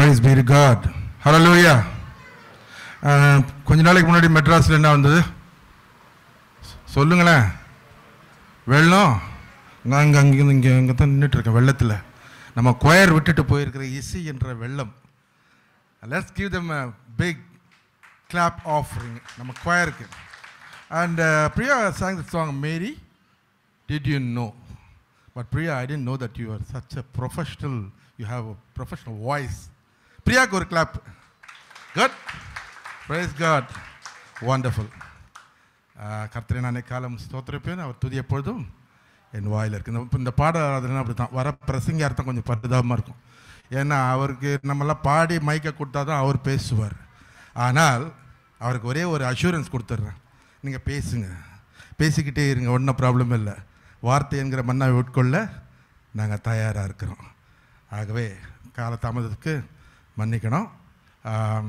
Praise be to God. Hallelujah. அஹ், கொஞ்ச நாளைக்கு முன்னாடி மெட்ராஸில் என்ன வந்தது சொல்லுங்களேன் வெள்ளம் நான் இங்கே அங்கே இங்கே இங்கே தான் நின்றுட்டு இருக்கேன் வெள்ளத்தில் நம்ம கொயர் விட்டுட்டு போயிருக்கிற இசி என்ற வெள்ளம் let's give them big clap offering நம்ம கொயருக்கு and Priya song song Mary did you know but Priya I didn't know that you are such a professional you have a professional voice பிரியாக்கு ஒரு clap good praise God wonderful கர்த்தரை நானே காலம் ஸ்தோத்திரப்பேன் அவர் துதி எப்பொழுதும் என் வாயில் இருக்கு இந்த இந்த பாட ஆராதனை அப்படி தான் வர பிரசங்க அர்த்தம் கொஞ்சம் பரிதாபமாக இருக்கும் ஏன்னா அவருக்கு நம்மளாம் பாடி மைக்கை கொடுத்தா தான் அவர் பேசுவார் ஆனால் அவருக்கு ஒரே ஒரு அஷூரன்ஸ் கொடுத்துட்றேன் நீங்கள் பேசுங்க பேசிக்கிட்டே இருங்க ஒன்றும் ப்ராப்ளம் இல்லை வார்த்தை என்கிற மண்ணாவை உட்கொள்ள நாங்கள் தயாராக இருக்கிறோம் ஆகவே காலதாமதத்துக்கு மன்னிக்கணும் ஆம்,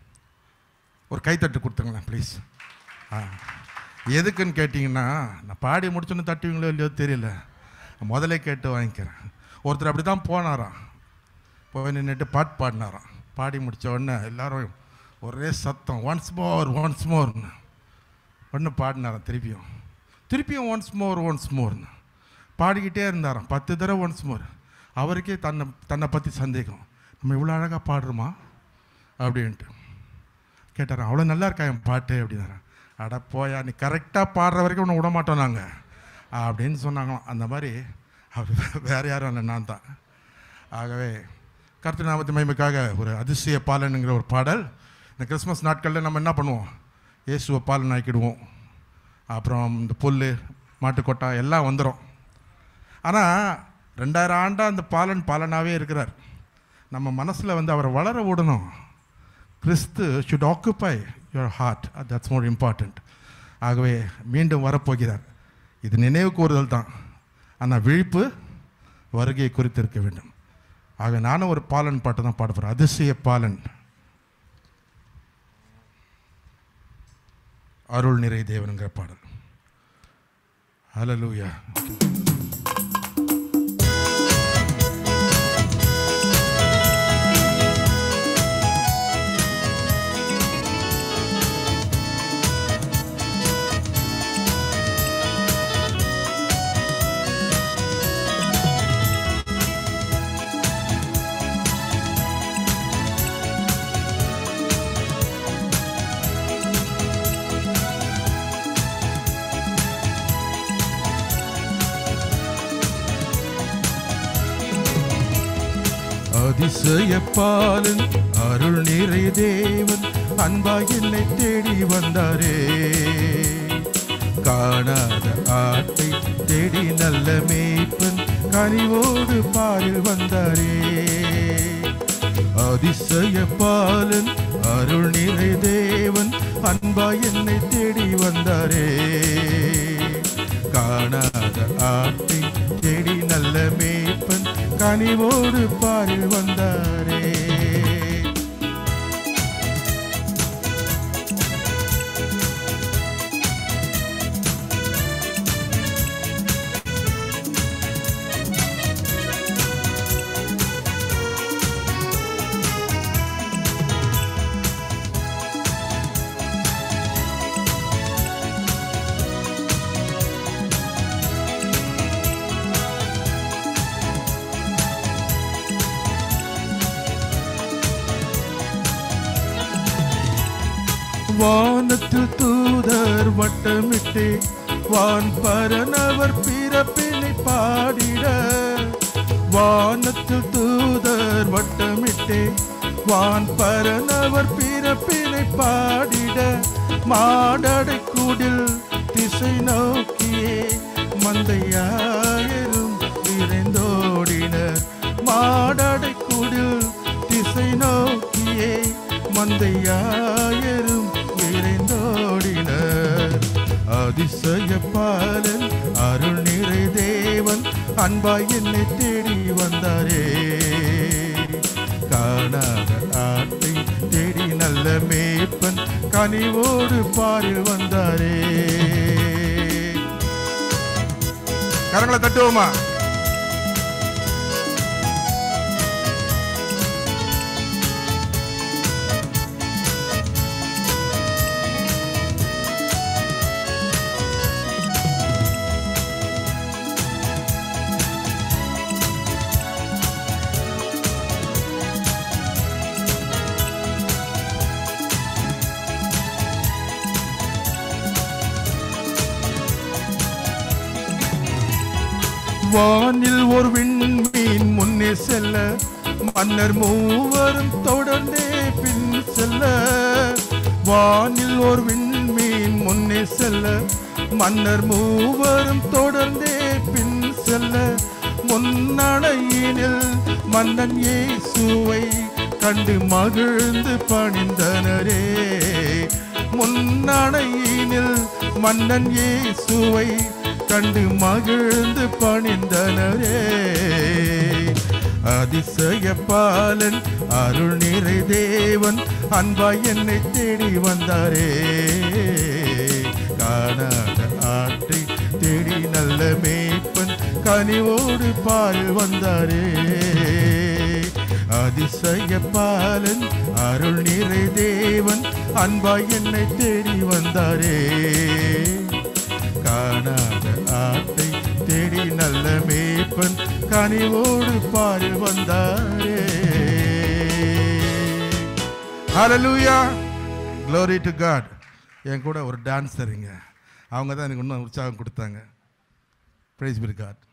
ஒரு கைத்தட்டு கொடுத்துங்களேன் ப்ளீஸ் ஆ எதுக்குன்னு கேட்டிங்கன்னா நான் பாடி முடிச்சோன்னு தட்டுவீங்களோ இல்லையோ தெரியல முதல்ல கேட்டு வாங்கிக்கிறேன் ஒருத்தர் அப்படி தான் போனாராம் போய் நின்றுட்டு பாட்டு பாடினாராம் பாடி முடித்த உடனே எல்லாரும் ஒரே சத்தம் ஒன்ஸ் மோர் ஒன்ஸ் மோர்னு ஒன்று பாடினாராம் திருப்பியும் திருப்பியும் ஒன்ஸ் மோர் ஒன்ஸ் மோர்னு பாடிக்கிட்டே இருந்தாராம் பத்து தடவை ஒன்ஸ் மோர் அவருக்கே தன்னை தன்னை பற்றி சந்தேகம் நம்ம இவ்வளோ அழகாக பாடுறோமா அப்படின்ட்டு கேட்டாராம் அவ்வளோ நல்லா இருக்கா என் பாட்டு அப்படின்னாராம் அட போயா நீ கரெக்டாக பாடுற வரைக்கும் உன்னை விட மாட்டோம் நாங்கள் அப்படின்னு சொன்னாங்களாம் அந்த மாதிரி அவர் வேறு யாரும் இல்லை நான் தான் ஆகவே கர்த்தர் நாமத்து மகிமைக்காக ஒரு அதிசய பாலனுங்கிற ஒரு பாடல் இந்த கிறிஸ்மஸ் நாட்களில் நம்ம என்ன பண்ணுவோம் இயேசுவை பாலன் ஆக்கிடுவோம் அப்புறம் இந்த புல் மாட்டுக்கொட்டா எல்லாம் வந்துடும் ஆனால் ரெண்டாயிரம் ஆண்டாக அந்த பாலன் பாலனாகவே இருக்கிறார் நம்ம மனசில் வந்து அவரை வளர விடணும் கிறிஸ்து should occupy your heart that's more important ஆகவே மீண்டும் வரப்போகிறார் இது நினைவு கூறுதல் தான் ஆனால் விழிப்பு வருகையை குறித்து இருக்க வேண்டும் ஆக நானும் ஒரு பாலன் பாட்டு தான் பாட போகிறேன் அதிசய பாலன் அருள் நிறை தேவனுங்கிற பாடல் ஹalleluya அதிசய பாலன் அருள் நிறை தேவன் அன்பாய் என்னை தேடி வந்தாரே காணாத ஆட்டை தேடி நல்ல மேய்ப்பன் கனிவோடு பாரில் வந்தாரே அதிசய பாலன் அருள் நிறை தேவன் அன்பாய் என்னை தேடி வந்தாரே காணாத ஆட்டை தேடி நல்ல மேய்ப்பன் கனிவோடு பாரில் வந்தாரே வானத்தில் தூதர் வட்டமிட்டு வான் பரனவர் பிறப்பினை பாடிட வானத்தில் தூதர் வட்டமிட்டே வான் பரனவர் பிறப்பினை பாடிட மாடடை கூடில் திசை நோக்கியே மந்தையாயிரும் விரைந்தோடினர் மாடடை கூடில் திசை நோக்கியே மந்தையாயிரும் விரைந்தோடினர் அதிசய பாலன் அருள் நிறை தேவன் அன்பாய் என்னை தேடி வந்தாரே காணாத ஆட்டை தேடி நல்ல மேய்ப்பன் கனிவோடு பாரில் வந்தாரே கரங்களை தட்டுவோமா வானில் ஒரு விண்மீன் முன்னே செல்ல மன்னர் மூவரும் தொடர்ந்தே பின் செல்ல வானில் ஒரு விண்மீன் முன்னே செல்ல மன்னர் மூவரும் தொடர்ந்தே பின் செல்ல முன்னடையினில் மன்னன் இயேசுவை கண்டு மகிழ்ந்து பணிந்தனரே முன்னடையினில் மன்னன் இயேசுவை கண்டு மகிழ்ந்து பணிந்தனரே அதிசய பாலன் அருள் நிறை தேவன் அன்பாய் என்னை தேடி வந்தாரே காணாத ஆற்றை தேடி நல்ல மேய்ப்பன் கனிவோடு பால் வந்தாரே அதிசய பாலன் அருள் நிறை தேவன் அன்பாய் என்னை தேடி வந்தாரே காணாத ஆட்டை தேடி நல்ல மேய்ப்பன் கனிவோடு பாரு வந்தாரே ஹalleluya glory to god என் கூட ஒரு டான்ஸருங்க அவங்க தான் எனக்கு இன்னும் உற்சாகம் கொடுத்தாங்க praise be to god